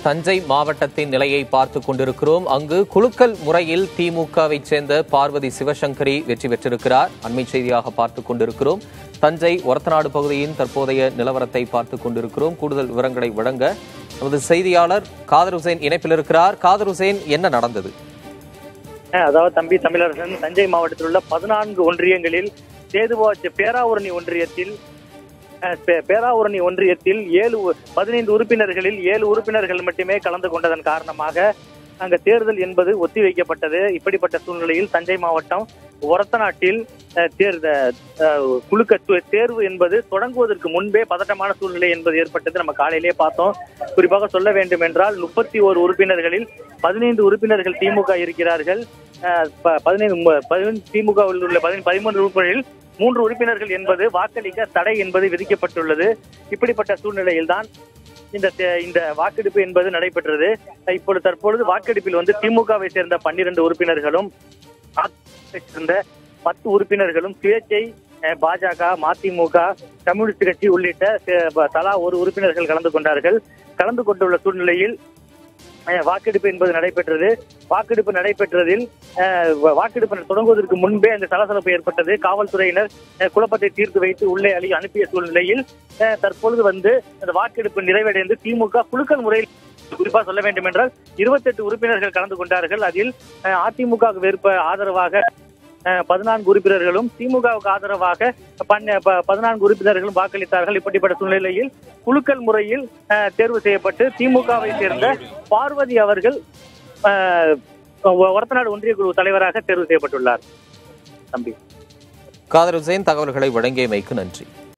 தஞ்சை மாவட்டத்தின் நிலையை பார்த்து கொண்டிருக்கிறோம் அங்கு குலுக்கல் முறையில் திமுகவை சேர்ந்த பார்வதி சிவசங்கரி வெற்றி பெற்றிருக்கிறார் அண்மை செய்தியாக பார்த்து கொண்டிருக்கிறோம் தஞ்சை ஒரத்தநாடு பகுதியின் தற்போதைய நிலவரத்தை பார்த்து கொண்டிருக்கிறோம் கூடுதல் விவரங்களை வழங்க நமது செய்தியாளர் காதர் ஹுசேன் இணைப்பில் இருக்கிறார் காதர் ஹுசேன் என்ன நடந்தது அஹ் அதாவது தம்பி தமிழரசன் தஞ்சை மாவட்டத்தில் உள்ள பதினான்கு ஒன்றியங்களில் சேதுவாச்சி பேராவூரணி ஒன்றியத்தில் அஹ், பே- பேராவூரணி ஒன்றியத்தில் ஏழு உ- பதினைந்து உறுப்பினர்களில் ஏழு உறுப்பினர்கள் மட்டுமே கலந்து கொண்டதன் காரணமாக அங்க தேர்தல் என்பது ஒத்திவைக்கப்பட்டது இப்படிப்பட்ட சூழ்நிலையில் தஞ்சை மாவட்டம் ஒரத்தநாட்டில் அஹ், தேர்த- அஹ், குலுக்க து- தேர்வு என்பது தொடங்குவதற்கு முன்பே பதட்டமான சூழ்நிலை என்பது ஏற்பட்டது நம்ம காலையிலே பார்த்தோம் குறிப்பாக சொல்ல வேண்டும் என்றால் முப்பத்தி ஓரு உறுப்பினர்களில் பதினைந்து உறுப்பினர்கள் திமுக இருக்கிறார்கள் அஹ், ப- பதினைந்து மு- பதினைந்து திமுகவில் உள்ள பதினைந்து பதிமூன்று உறுப்பினர்களில் மூன்று உறுப்பினர்கள் என்பது வாக்களிக்க தடை என்பது விதிக்கப்பட்டுள்ளது இப்படிப்பட்ட சூழ்நிலையில்தான் இந்த தே- இந்த வாக்கெடுப்பு என்பது நடைபெற்றது இப்பொழுது தற்பொழுது வாக்கெடுப்பில் வந்து திமுகவை சேர்ந்த பன்னிரண்டு உறுப்பினர்களும் அதிமுகவை சேர்ந்த பத்து உறுப்பினர்களும் சுயேட்சை அஹ், பாஜக மதிமுக கம்யூனிஸ்ட் கட்சி உள்ளிட்ட அஹ், தலா ஒரு உறுப்பினர்கள் கலந்து கொண்டார்கள் கலந்து கொண்டுள்ள சூழ்நிலையில் அஹ், வாக்கெடுப்பு என்பது நடைபெற்றது வாக்கெடுப்பு நடைபெற்றதில் அஹ், வா- வாக்கெடுப்பு தொடங்குவதற்கு முன்பே அந்த சலசலப்பு ஏற்பட்டது காவல்துறையினர் அஹ், குழப்பத்தை தீர்த்து வைத்து உள்ளே அழி அனுப்பிய சூழ்நிலையில் அஹ், தற்பொழுது வந்து அந்த வாக்கெடுப்பு நிறைவடைந்து திமுக குலுக்கல் முறையில் குறிப்பா சொல்ல வேண்டும் என்றால் இருபத்தெட்டு உறுப்பினர்கள் கலந்து கொண்டார்கள் அதில் அஹ், அதிமுக விருப்ப ஆதரவாக அஹ், பதினான்கு உறுப்பினர்களும் திமுகவுக்கு ஆதரவாக பன்ன- ப- பதினான்கு உறுப்பினர்களும் வாக்களித்தார்கள் இப்படிப்பட்ட சூழ்நிலையில் குலுக்கல் முறையில் அஹ், தேர்வு செய்யப்பட்டு திமுகவை சேர்ந்த பார்வதி அவர்கள் அஹ், ஒரத்தநாடு ஒன்றிய குழு தலைவராக தேர்வு செய்யப்பட்டுள்ளார் தம்பி காதர் ஹுசேன் தகவல்களை வழங்கியமைக்கு நன்றி